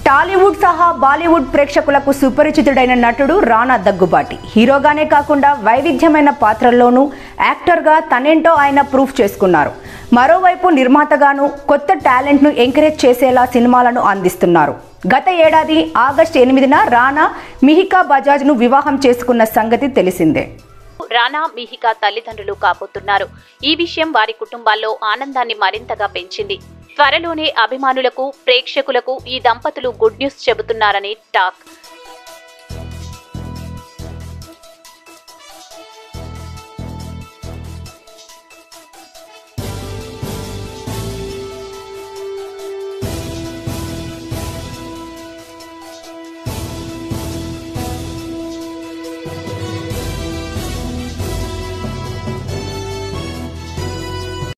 టాలీవుడ్ సహా బాలీవుడ్ ప్రేక్షకులకు సుపరిచితుడైన నటుడు రానా దగ్గుబాటి హీరోగానే కాకుండా వైవిధ్యమైన పాత్రల్లోనూ యాక్టర్గా తనేంటో ఆయన ప్రూఫ్ చేసుకున్నారు మరోవైపు నిర్మాతగాను కొత్త టాలెంట్ను ఎంకరేజ్ చేసేలా సినిమాలను అందిస్తున్నారు గత ఏడాది ఆగస్టు ఎనిమిదిన రానా మిహికా బజాజ్ను వివాహం చేసుకున్న సంగతి తెలిసిందే రానా మిహికా తల్లిదండ్రులు కాబోతున్నారు ఈ విషయం వారి కుటుంబాల్లో ఆనందాన్ని మరింతగా పెంచింది త్వరలోనే అభిమానులకు ప్రేక్షకులకు ఈ దంపతులు గుడ్ న్యూస్ చెబుతున్నారని టాక్